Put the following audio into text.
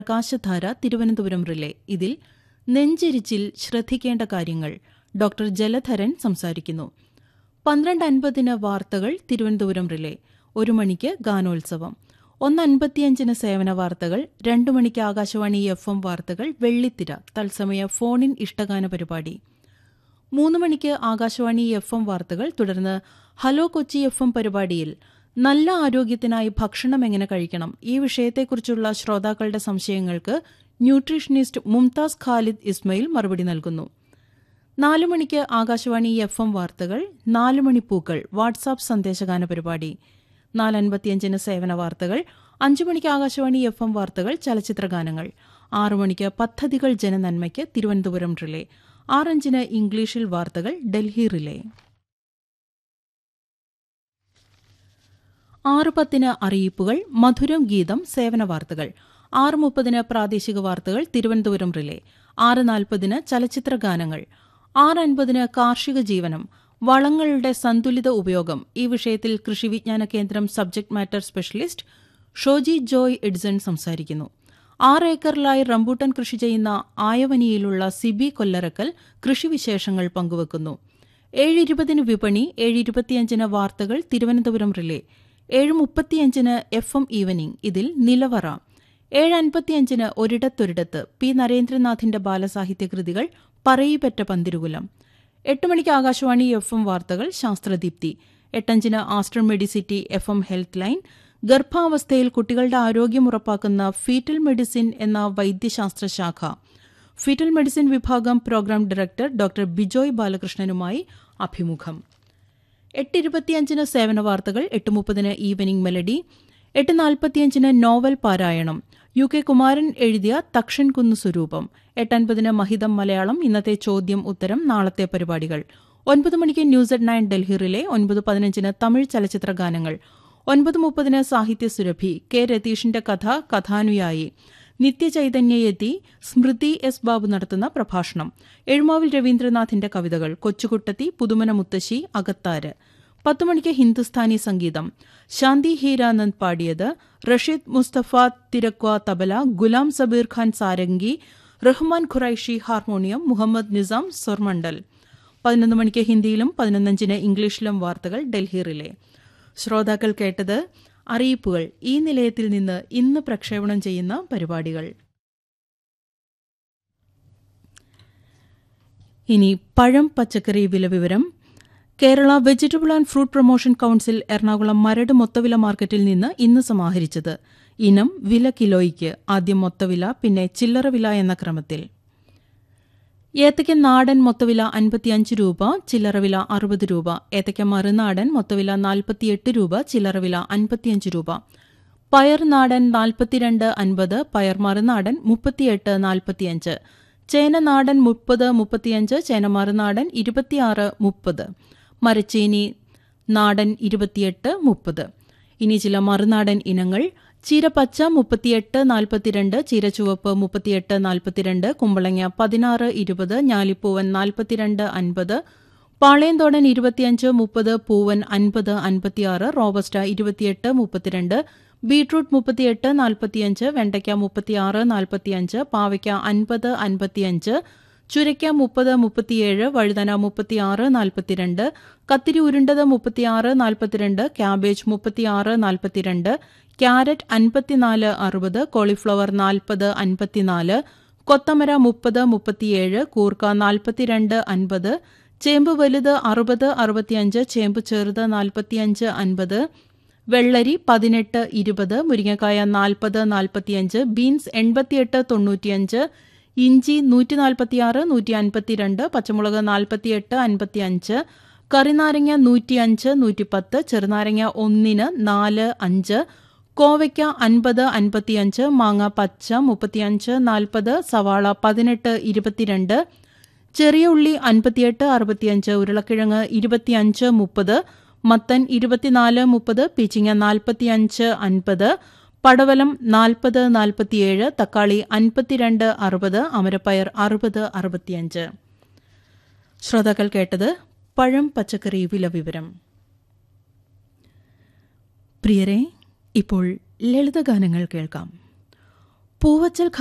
പ്രകാശധാര തിരുവനന്തപുരം റിലേ ഇതിൽ നെഞ്ചിരിച്ചിൽ ശ്രദ്ധിക്കേണ്ട കാര്യങ്ങൾ ഡോക്ടർ ജലധരൻ സംസാരിക്കുന്നു പന്ത്രണ്ട് അൻപതിന് വാർത്തകൾ തിരുവനന്തപുരം റിലേ ഒരു മണിക്ക് ഗാനോത്സവം ഒന്ന് അൻപത്തിയഞ്ചിന് സേവന വാർത്തകൾ രണ്ടു മണിക്ക് ആകാശവാണി എഫ് എം വാർത്തകൾ വെള്ളിത്തിര തത്സമയ ഫോണിൻ ഇഷ്ടഗാന പരിപാടി മൂന്ന് മണിക്ക് ആകാശവാണി എഫ് എം വാർത്തകൾ തുടർന്ന് ഹലോ കൊച്ചി എഫ് എം പരിപാടിയിൽ നല്ല ആരോഗ്യത്തിനായി ഭക്ഷണം എങ്ങനെ കഴിക്കണം ഈ വിഷയത്തെക്കുറിച്ചുള്ള ശ്രോതാക്കളുടെ സംശയങ്ങൾക്ക് ന്യൂട്രീഷനിസ്റ്റ് മുംതാസ് ഖാലിദ് ഇസ്മയിൽ മറുപടി നൽകുന്നു നാലു മണിക്ക് ആകാശവാണി എഫ് എം വാർത്തകൾ നാലു മണി പൂക്കൾ വാട്സാപ്പ് സന്ദേശഗാന പരിപാടി നാലൻപത്തിയഞ്ചിന് സേവന വാർത്തകൾ അഞ്ചു മണിക്ക് ആകാശവാണി എഫ് എം വാർത്തകൾ ചലച്ചിത്ര ഗാനങ്ങൾ ആറു മണിക്ക് പദ്ധതികൾ ജനനന്മയ്ക്ക് തിരുവനന്തപുരം റിലേ ആറഞ്ചിന് ഇംഗ്ലീഷിൽ വാർത്തകൾ ഡൽഹി റിലേ ആറ് പത്തിന് അറിയിപ്പുകൾ മധുരം ഗീതം സേവന വാർത്തകൾ ആറ് മുപ്പതിന് പ്രാദേശിക വാർത്തകൾ തിരുവനന്തപുരം റിലേ ആറ് നാൽപ്പതിന് ചലച്ചിത്ര ഗാനങ്ങൾ ആറ് അൻപതിന് കാർഷിക ജീവനം വളങ്ങളുടെ സന്തുലിത ഉപയോഗം ഈ വിഷയത്തിൽ Krishi Vigyan Kendra subject matter specialist Shoji Joy Edson സംസാരിക്കുന്നു ആറ് ഏക്കറിലായി റംബൂട്ടൻ കൃഷി ചെയ്യുന്ന ആയവനിയിലുള്ള സിബി കൊല്ലറക്കൽ കൃഷിവിശേഷങ്ങൾ പങ്കുവക്കുന്നു ഏഴ് ഇരുപതിന് വിപണി ഏഴ് ഇരുപത്തിയഞ്ചിന് വാർത്തകൾ തിരുവനന്തപുരം റിലേ ഏഴ് മുപ്പത്തിയഞ്ചിന് എഫ് എം ഈവനിംഗ് ഇതിൽ നിലവറ ഏഴ് അൻപത്തിയഞ്ചിന് ഒരിടത്തൊരിടത്ത് പി നരേന്ദ്രനാഥിന്റെ ബാലസാഹിത്യ കൃതികൾ പറയിപ്പറ്റ പന്തിരുകുലം എട്ട് മണിക്ക് ആകാശവാണി എഫ് എം വാർത്തകൾ ശാസ്ത്രദീപ്തി എട്ടഞ്ചിന് Aster Medcity F M health line ഗർഭാവസ്ഥയിൽ കുട്ടികളുടെ ആരോഗ്യം ഉറപ്പാക്കുന്ന ഫീറ്റൽ മെഡിസിൻ എന്ന വൈദ്യശാസ്ത്ര ശാഖ ഫീറ്റൽ മെഡിസിൻ വിഭാഗം പ്രോഗ്രാം ഡയറക്ടർ ഡോക്ടർ ബിജോയ് ബാലകൃഷ്ണനുമായി അഭിമുഖം എട്ട് ഇരുപത്തിയഞ്ചിന് സേവന വാർത്തകൾ എട്ട് മുപ്പതിന് ഈവനിംഗ് മെലഡി എട്ട് നാൽപ്പത്തിയഞ്ചിന് നോവൽ പാരായണം യു കെ കുമാരൻ എഴുതിയ തക്ഷൻ കുന്നു സ്വരൂപം എട്ടൻപതിന് മഹിതം മലയാളം ഇന്നത്തെ ചോദ്യം ഉത്തരം നാളത്തെ പരിപാടികൾ ഒൻപത് മണിക്ക് news at nine Delhi relay ഒൻപത് പതിനഞ്ചിന് തമിഴ് ചലച്ചിത്ര ഗാനങ്ങൾ ഒൻപത് മുപ്പതിന് സാഹിത്യ സുരഭി കെ രതീഷിന്റെ കഥ കഥാനുയായി നിത്യചൈതന്യയെത്തി സ്മൃതി എസ് ബാബു നടത്തുന്ന പ്രഭാഷണം എഴുമാവിൽ രവീന്ദ്രനാഥിന്റെ കവിതകൾ കൊച്ചുകുട്ടത്തി പുതുമന മുത്തശ്ശി അകത്താര് പത്തു മണിക്ക് ഹിന്ദുസ്ഥാനി സംഗീതം ശാന്തി ഹീരാനന്ദ് പാടിയത് റഷീദ് മുസ്തഫ തിരക്വ തബല ഗുലാം സബീർ ഖാൻ സാരംഗി റഹ്മാൻ ഖുറൈഷി ഹാർമോണിയം മുഹമ്മദ് നിസാം സ്വർമണ്ഡൽ പതിനൊന്ന് മണിക്ക് ഹിന്ദിയിലും പതിനൊന്നഞ്ചിന് ഇംഗ്ലീഷിലും വാർത്തകൾ ഡൽഹി റിലേ ശ്രോതാക്കൾ കേട്ടത് അറിയിപ്പുകൾ ഈ നിലയത്തിൽ നിന്ന് ഇന്ന് പ്രക്ഷേപണം ചെയ്യുന്ന പരിപാടികൾ ഇനി പഴം പച്ചക്കറി വില വിവരം Kerala vegetable and fruit promotion council Ernakulam Maradu മൊത്തവില മാർക്കറ്റിൽ നിന്ന് ഇന്ന് സമാഹരിച്ചത് ഇനം വില കിലോയ്ക്ക് ആദ്യം മൊത്തവില പിന്നെ ചില്ലറ വില എന്ന ക്രമത്തിൽ ഏത്തയ്ക്ക നാടൻ മൊത്തവില അൻപത്തിയഞ്ച് രൂപ ചില്ലറ വില അറുപത് രൂപ ഏത്തയ്ക്ക മറുനാടൻ മൊത്തവില നാൽപ്പത്തിയെട്ട് രൂപ ചില്ലറ വില അൻപത്തിയഞ്ച് രൂപ പയർ നാടൻ നാൽപ്പത്തിരണ്ട് അൻപത് പയർ മറുനാടൻ മുപ്പത്തിയെട്ട് നാൽപ്പത്തിയഞ്ച് ചേന നാടൻ മുപ്പത് മുപ്പത്തിയഞ്ച് ചേന മറുനാടൻ ഇരുപത്തിയാറ് മുപ്പത് മരച്ചീനി നാടൻ ഇരുപത്തിയെട്ട് മുപ്പത് ഇനി ചില മറുനാടൻ ഇനങ്ങൾ ചീരപ്പച്ച മുപ്പത്തിയെട്ട് നാൽപ്പത്തിരണ്ട് ചീരച്ചുവപ്പ് മുപ്പത്തിയെട്ട് നാൽപ്പത്തിരണ്ട് കുമ്പളങ്ങ പതിനാറ് ഇരുപത് ഞാലിപ്പൂവൻ നാൽപ്പത്തിരണ്ട് അൻപത് പാളയന്തോടൻ ഇരുപത്തിയഞ്ച് മുപ്പത് പൂവൻ അൻപത് അൻപത്തിയാറ് റോബസ്റ്റ ഇരുപത്തിയെട്ട് മുപ്പത്തിരണ്ട് ബീട്രൂട്ട് മുപ്പത്തിയെട്ട് നാൽപ്പത്തിയഞ്ച് വെണ്ടയ്ക്ക മുപ്പത്തിയാറ് നാൽപ്പത്തിയഞ്ച് പാവയ്ക്ക അൻപത് അൻപത്തിയഞ്ച് ചുരയ്ക്ക മുപ്പത് മുപ്പത്തിയേഴ് വഴുതന മുപ്പത്തിയാറ് നാൽപ്പത്തിരണ്ട് കത്തിരി ഉരുണ്ടത് മുപ്പത്തിയാറ് നാൽപ്പത്തിരണ്ട് ക്യാബേജ് മുപ്പത്തിയാറ് നാൽപ്പത്തിരണ്ട് ക്യാരറ്റ് അൻപത്തിനാല് അറുപത് കോളിഫ്ലവർ നാൽപ്പത് അൻപത്തിനാല് കൊത്തമര മുപ്പത് മുപ്പത്തിയേഴ് കൂർക്ക നാൽപ്പത്തിരണ്ട് അൻപത് ചേമ്പ് വലുത് അറുപത് അറുപത്തിയഞ്ച് ചേമ്പ് ചെറുത് നാൽപ്പത്തിയഞ്ച് അൻപത് വെള്ളരി പതിനെട്ട് ഇരുപത് മുരിങ്ങക്കായ നാൽപ്പത് നാൽപ്പത്തിയഞ്ച് ബീൻസ് എൺപത്തിയെട്ട് തൊണ്ണൂറ്റിയഞ്ച് ഇഞ്ചി നൂറ്റി നാൽപ്പത്തിയാറ് നൂറ്റി അൻപത്തിരണ്ട് പച്ചമുളക് നാൽപ്പത്തിയെട്ട് അൻപത്തിയഞ്ച് കറിനാരങ്ങ നൂറ്റിയഞ്ച് നൂറ്റിപ്പത്ത് ചെറുനാരങ്ങ ഒന്നിന് നാല് അഞ്ച് കോവയ്ക്ക അൻപത് അൻപത്തിയഞ്ച് മാങ്ങ പച്ച മുപ്പത്തിയഞ്ച് നാൽപ്പത് സവാള പതിനെട്ട് ഇരുപത്തിരണ്ട് ചെറിയ ഉള്ളി അൻപത്തിയെട്ട് അറുപത്തിയഞ്ച് ഉരുളക്കിഴങ്ങ് ഇരുപത്തിയഞ്ച് മുപ്പത് മത്തൻ ഇരുപത്തിനാല് മുപ്പത് പീച്ചിങ്ങ നാൽപ്പത്തിയഞ്ച് അൻപത് പടവലം നാൽപ്പത് നാൽപ്പത്തിയേഴ് തക്കാളി അൻപത്തിരണ്ട് അറുപത് അമരപ്പയർ അറുപത് അറുപത്തിയഞ്ച് ശ്രോതാക്കൾ കേട്ടത് പഴം പച്ചക്കറി വില വിവരം പ്രിയരെ ഇപ്പോൾ ലളിതഗാനങ്ങൾ കേൾക്കാം പൂവച്ചൽ